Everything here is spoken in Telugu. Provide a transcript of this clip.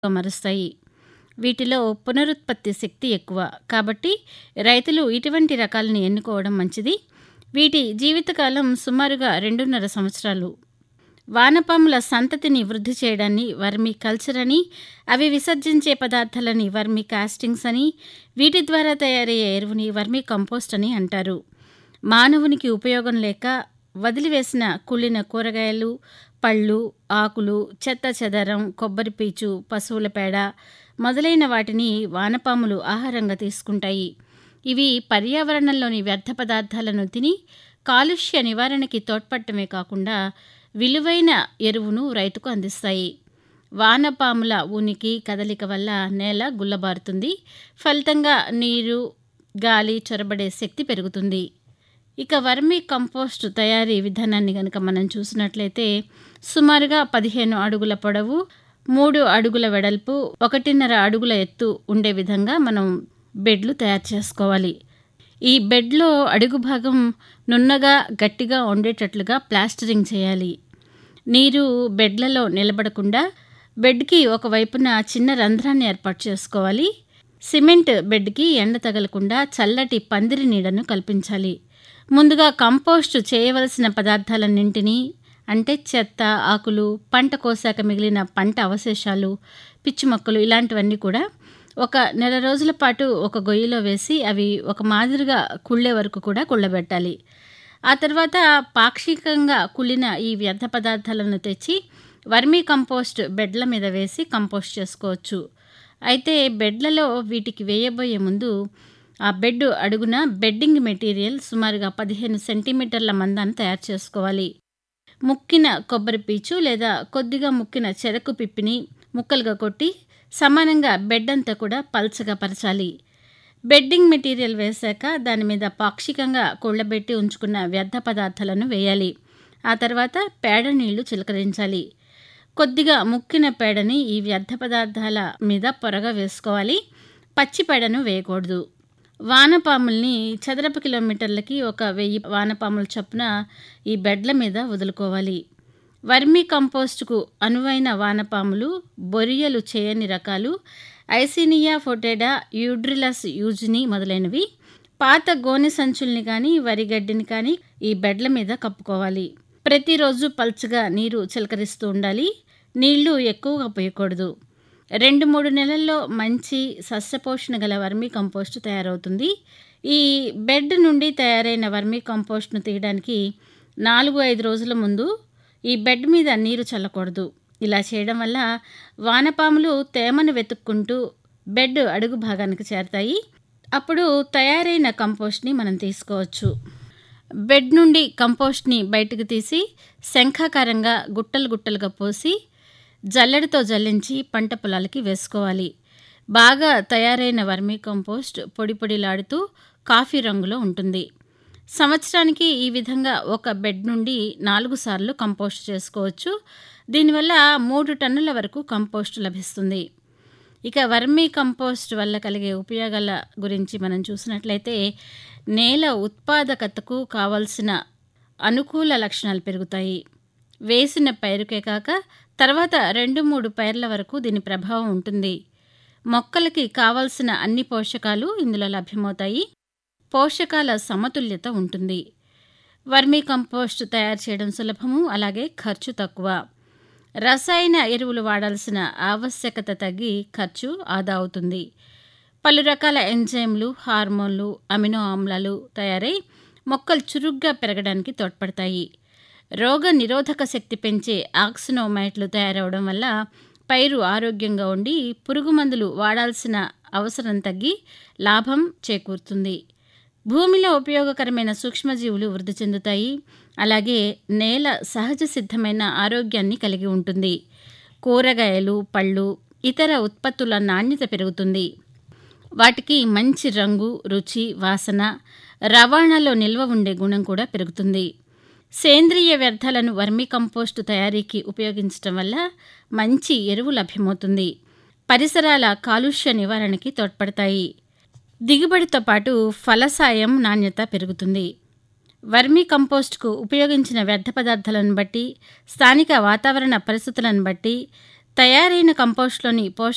మరుస్తాయి వీటిలో పునరుత్పత్తి శక్తి ఎక్కువ కాబట్టి రైతులు ఇటువంటి రకాలను ఎన్నుకోవడం మంచిది వీటి జీవితకాలం సుమారుగా రెండున్నర సంవత్సరాలు వానపాముల సంతతిని వృద్ధి చేయడాన్ని వర్మి కల్చర్ అని అవి విసర్జించే పదార్థాలని వర్మి కాస్టింగ్స్ అని వీటి ద్వారా తయారయ్యే ఎరువుని వర్మి కంపోస్ట్ అని అంటారు మానవునికి ఉపయోగం లేక వదిలివేసిన కుళ్ళిన కూరగాయలు పళ్ళు ఆకులు చెత్త చెదరం కొబ్బరి పీచు పశువుల పేడ మొదలైన వాటిని వానపాములు ఆహారంగా తీసుకుంటాయి ఇవి పర్యావరణంలోని వ్యర్థ పదార్థాలను తిని కాలుష్య నివారణకి తోడ్పడటమే కాకుండా విలువైన ఎరువును రైతుకు అందిస్తాయి వానపాముల ఉనికి కదలిక వల్ల నేల గుల్లబారుతుంది ఫలితంగా నీరు గాలి చొరబడే శక్తి పెరుగుతుంది ఇక వర్మీ కంపోస్ట్ తయారీ విధానాన్ని కనుక మనం చూసినట్లయితే సుమారుగా పదిహేను అడుగుల పొడవు మూడు అడుగుల వెడల్పు ఒకటిన్నర అడుగుల ఎత్తు ఉండే విధంగా మనం బెడ్లు తయారు చేసుకోవాలి ఈ బెడ్లో అడుగు భాగం నున్నగా గట్టిగా ఉండేటట్లుగా ప్లాస్టరింగ్ చేయాలి నీరు బెడ్లలో నిలబడకుండా బెడ్కి ఒకవైపున చిన్న రంధ్రాన్ని ఏర్పాటు చేసుకోవాలి సిమెంట్ బెడ్కి ఎండ తగలకుండా చల్లటి పందిరి నీడను కల్పించాలి ముందుగా కంపోస్ట్ చేయవలసిన పదార్థాలన్నింటినీ అంటే చెత్త ఆకులు పంట కోసాక మిగిలిన పంట అవశేషాలు పిచ్చి మొక్కలు ఇలాంటివన్నీ కూడా ఒక నెల రోజుల పాటు ఒక గొయ్యిలో వేసి అవి ఒక మాదిరిగా కుళ్ళే వరకు కూడా కుళ్ళబెట్టాలి ఆ తర్వాత పాక్షికంగా కుళ్ళిన ఈ వ్యర్థ పదార్థాలను తెచ్చి వర్మీ కంపోస్ట్ బెడ్ల మీద వేసి కంపోస్ట్ చేసుకోవచ్చు అయితే బెడ్లలో వీటికి వేయబోయే ముందు ఆ బెడ్ అడుగున బెడ్డింగ్ మెటీరియల్ సుమారుగా పదిహేను సెంటీమీటర్ల మందాన్ని తయారు చేసుకోవాలి ముక్కిన కొబ్బరి పీచు లేదా కొద్దిగా ముక్కిన చెరకు పిప్పిని ముక్కలుగా కొట్టి సమానంగా బెడ్ అంతా కూడా పల్చగా పరచాలి బెడ్డింగ్ మెటీరియల్ వేశాక దాని మీద పాక్షికంగా కుళ్ళబెట్టి ఉంచుకున్న వ్యర్థ పదార్థాలను వేయాలి ఆ తర్వాత పేడ నీళ్లు చిలకరించాలి కొద్దిగా ముక్కిన పేడని ఈ వ్యర్థ పదార్థాల మీద పొరగా వేసుకోవాలి పచ్చి పేడను వేయకూడదు వానపాముల్ని చదరపు కిలోమీటర్లకి ఒక వెయ్యి వానపాముల చొప్పున ఈ బెడ్ల మీద వదులుకోవాలి వర్మీ కంపోస్ట్కు అనువైన వానపాములు బొరియలు చేయని రకాలు ఐసినియా ఫొటేడా యూడ్రిలస్ యూజ్ని మొదలైనవి పాత గోనె సంచుల్ని కానీ వరిగడ్డిని కానీ ఈ బెడ్ల మీద కప్పుకోవాలి ప్రతిరోజు పల్చగా నీరు చిలకరిస్తూ ఉండాలి నీళ్లు ఎక్కువగా పోయకూడదు రెండు మూడు నెలల్లో మంచి సస్యపోషణ గల వర్మీ కంపోస్ట్ తయారవుతుంది ఈ బెడ్ నుండి తయారైన వర్మీ కంపోస్ట్ను తీయడానికి నాలుగు ఐదు రోజుల ముందు ఈ బెడ్ మీద నీరు చల్లకూడదు ఇలా చేయడం వల్ల వానపాములు తేమను వెతుక్కుంటూ బెడ్ అడుగు భాగానికి చేరతాయి అప్పుడు తయారైన కంపోస్ట్ని మనం తీసుకోవచ్చు బెడ్ నుండి కంపోస్ట్ని బయటకు తీసి శంఖాకారంగా గుట్టలు గుట్టలుగా పోసి జల్లెడతో జల్లించి పంట పొలాలకి వేసుకోవాలి బాగా తయారైన వర్మీ కంపోస్ట్ పొడి పొడిలాడుతూ కాఫీ రంగులో ఉంటుంది సంవత్సరానికి ఈ విధంగా ఒక బెడ్ నుండి నాలుగు సార్లు కంపోస్ట్ చేసుకోవచ్చు దీనివల్ల మూడు టన్నుల వరకు కంపోస్ట్ లభిస్తుంది ఇక వర్మీ కంపోస్ట్ వల్ల కలిగే ఉపయోగాల గురించి మనం చూసినట్లయితే నేల ఉత్పాదకతకు కావలసిన అనుకూల లక్షణాలు పెరుగుతాయి వేసిన పైరుకే కాక తర్వాత రెండు మూడు పైర్ల వరకు దీని ప్రభావం ఉంటుంది మొక్కలకి కావలసిన అన్ని పోషకాలు ఇందులో లభ్యమవుతాయి పోషకాల సమతుల్యత ఉంటుంది వర్మీ కంపోస్ట్ తయారు చేయడం సులభము అలాగే ఖర్చు తక్కువ రసాయన ఎరువులు వాడాల్సిన ఆవశ్యకత తగ్గి ఖర్చు ఆదా అవుతుంది పలు రకాల ఎంజైమ్లు హార్మోన్లు అమినో ఆమ్లాలు తయారై మొక్కలు చురుగ్గా పెరగడానికి తోడ్పడతాయి రోగ నిరోధక శక్తి పెంచే ఆక్సినోమైట్లు తయారవడం వల్ల పైరు ఆరోగ్యంగా ఉండి పురుగు మందులు వాడాల్సిన అవసరం తగ్గి లాభం చేకూరుతుంది భూమిలో ఉపయోగకరమైన సూక్ష్మజీవులు వృద్ధి చెందుతాయి అలాగే నేల సహజ సిద్ధమైన ఆరోగ్యాన్ని కలిగి ఉంటుంది కూరగాయలు పళ్ళు ఇతర ఉత్పత్తుల నాణ్యత పెరుగుతుంది వాటికి మంచి రంగు రుచి వాసన రవాణాలో నిల్వ ఉండే గుణం కూడా పెరుగుతుంది సేంద్రియ వ్యర్థాలను వర్మీ కంపోస్ట్ తయారీకి ఉపయోగించడం వల్ల మంచి ఎరువు లభ్యమవుతుంది పరిసరాల కాలుష్య నివారణకి తోడ్పడతాయి దిగుబడితో పాటు ఫలసాయం నాణ్యత పెరుగుతుంది వర్మీ కంపోస్ట్కు ఉపయోగించిన వ్యర్థ పదార్థాలను బట్టి స్థానిక వాతావరణ పరిస్థితులను బట్టి తయారైన కంపోస్ట్లోని పోషక